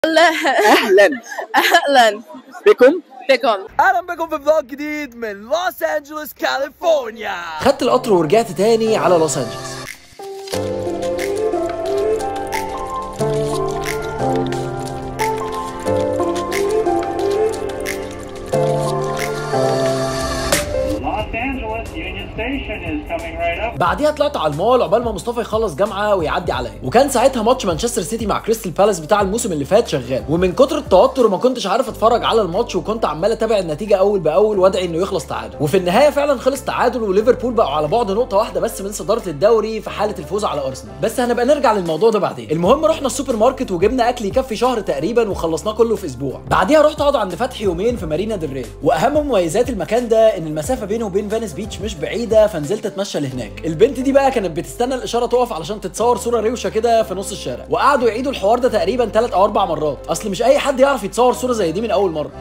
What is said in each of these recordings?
لا اهلا اهلا بكم بكم اهلا بكم في فلوج جديد من لوس انجلوس كاليفورنيا خدت القطر ورجعت تاني على لوس انجلوس Los Angeles Union Station is coming right up. بعديها طلعت على المول عقبال ما مصطفى يخلص جامعه ويعدي عليا وكان ساعتها ماتش مانشستر سيتي مع كريستال بالاس بتاع الموسم اللي فات شغال ومن كتر التوتر ما كنتش عارف اتفرج على الماتش وكنت عمال اتابع النتيجه اول باول وادعي انه يخلص تعادل وفي النهايه فعلا خلص تعادل وليفربول بقوا على بعد نقطه واحده بس من صداره الدوري في حاله الفوز على ارسنال بس هنبقى نرجع للموضوع ده بعدين المهم رحنا السوبر ماركت وجبنا اكل يكفي شهر تقريبا وخلصناه كله في اسبوع بعديها رحت اقعد عند فتحي يومين في مارينا دل ري واهم مميزات المكان ده ان المسافه بينه وبين فينيس بيتش مش بعيده فنزلت اتمشى لهناك البنت دي بقى كانت بتستنى الاشاره تقف علشان تتصور صوره روشه كده في نص الشارع وقعدوا يعيدوا الحوار ده تقريبا ثلاث او اربع مرات اصل مش اي حد يعرف يتصور صوره زي دي من اول مره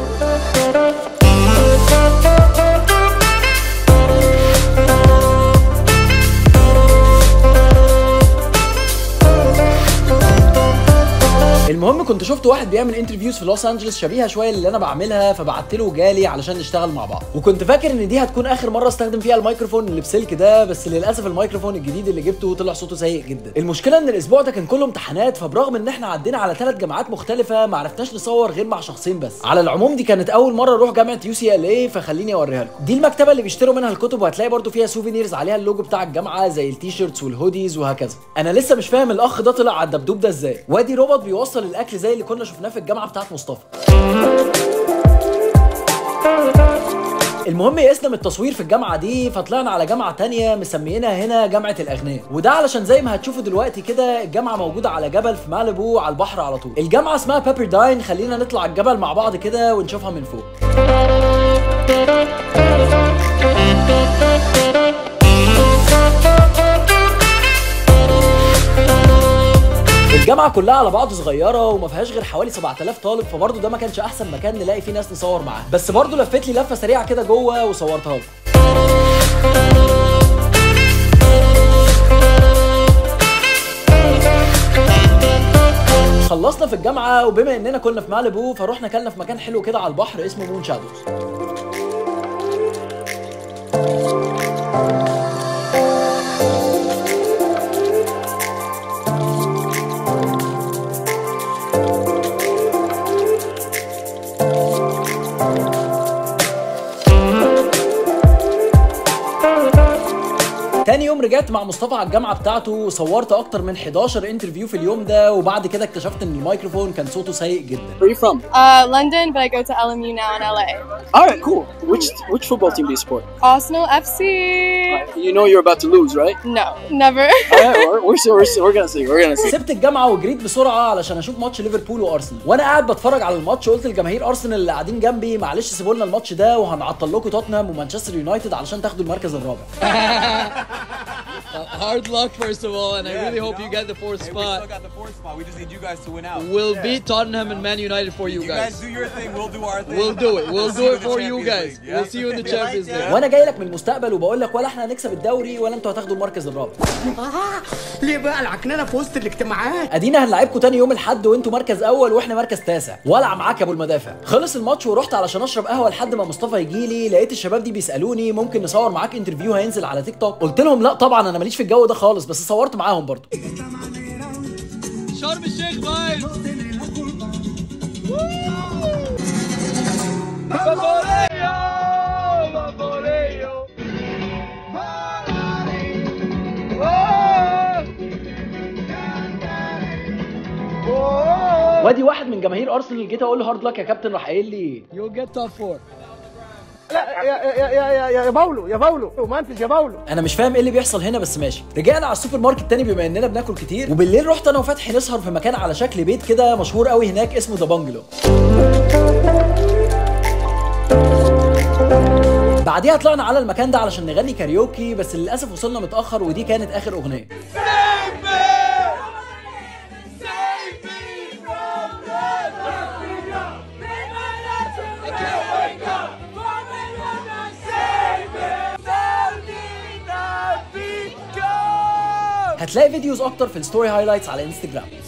المهم كنت شفت واحد بيعمل انترفيوز في لوس انجلوس شبيهه شويه اللي انا بعملها فبعت له وجالي علشان نشتغل مع بعض وكنت فاكر ان دي هتكون اخر مره استخدم فيها الميكروفون اللي بسلك ده بس للاسف الميكروفون الجديد اللي جبته طلع صوته سيء جدا المشكله ان الاسبوع ده كان كله امتحانات فبرغم ان احنا عدينا على ثلاث جامعات مختلفه ما عرفناش نصور غير مع شخصين بس على العموم دي كانت اول مره اروح جامعه يو سي ال اي فخليني اوريها لكم دي المكتبه اللي بيشتروا منها الكتب وهتلاقي برضو فيها سوفينيرز عليها اللوجو بتاع الجامعه زي التيشيرتس والهوديز وهكذا انا لسه مش فاهم الاخ ده طلع على الدبدوب ده ازاي وادي روبوت بيوصل الاكل زي اللي كنا شفناه في الجامعه بتاعت مصطفى المهم يئسنا من التصوير في الجامعه دي فطلعنا على جامعه تانية مسميينها هنا جامعه الاغنياء وده علشان زي ما هتشوفوا دلوقتي كده الجامعه موجوده على جبل في ماليبو على البحر على طول الجامعه اسمها بابرداين خلينا نطلع الجبل مع بعض كده ونشوفها من فوق الجامعه كلها على بعض صغيره وما فيهاش غير حوالي 7000 طالب فبرضه ده ما كانش احسن مكان نلاقي فيه ناس نصور معاه بس برضه لفيت لي لفه سريعه كده جوه وصورتها لكم خلصنا في الجامعه وبما اننا كنا في ماليبو فروحنا كلنا في مكان حلو كده على البحر اسمه مون شادوز تاني يوم رجعت مع مصطفى على الجامعه بتاعته وصورت اكتر من 11 انترفيو في اليوم ده وبعد كده اكتشفت ان الميكروفون كان صوته سيء جدا Where are you from? uh, London but I go to LMU now in LA All right, cool. Which which football team do you support? Arsenal FC You know you're about to lose, right? no never All right, we're, we're, we're, we're gonna see. We're gonna see. سبت الجامعه وجريت بسرعه علشان اشوف ماتش ليفربول وارسنال وانا قاعد بتفرج على الماتش قلت لجماهير ارسنال اللي قاعدين جنبي معلش سيبوا لنا الماتش ده وهنعطل لكم توتنهام ومانشستر يونايتد علشان تاخدوا المركز الرابع Hard luck, first of all, and I really hope you get the fourth Hey, we still spot. got the fourth spot. We just need you guys to win out. We'll beat Tottenham and Man United for you You guys guys. do your thing. We'll do our thing. We'll do it. We'll see do you it in the for you Champions guys. League, yeah? We'll see you in the Champions League. وانا جاي لك من المستقبل وبقول لك ولا احنا هنكسب الدوري ولا انتوا هتاخدوا المركز الرابع ليه بقى العكنانه في وسط الاجتماعات ادينا هنلعبكم تاني يوم الاحد وانتوا مركز اول واحنا مركز تاسع ولع معاك يا ابو المدافع خلص الماتش ورحت علشان اشرب قهوه لحد ما مصطفى يجي لي لقيت الشباب دي بيسالوني ممكن نصور معاك انترفيو هينزل على تيك توك قلت لهم لا طبعا انا ماليش في الجو ده خالص بس صورت معاهم برضه Sharm el-Sheikh vibes. وادي واحد من جماهير ارسنال جيت اقول له هارد لك يا كابتن راح قايل لي You'll get top four. لا يا يا يا يا يا باولو يا باولو ومنفذ يا باولو انا مش فاهم ايه اللي بيحصل هنا بس ماشي رجعنا على السوبر ماركت تاني بما اننا بناكل كتير وبالليل رحت انا وفتحي نسهر في مكان على شكل بيت كده مشهور قوي هناك اسمه ذا بانجلو بعديها طلعنا على المكان ده علشان نغني كاريوكي بس للاسف وصلنا متاخر ودي كانت اخر اغنيه هتلاقي فيديوز اكتر في الستوري هايلايتس على انستجرام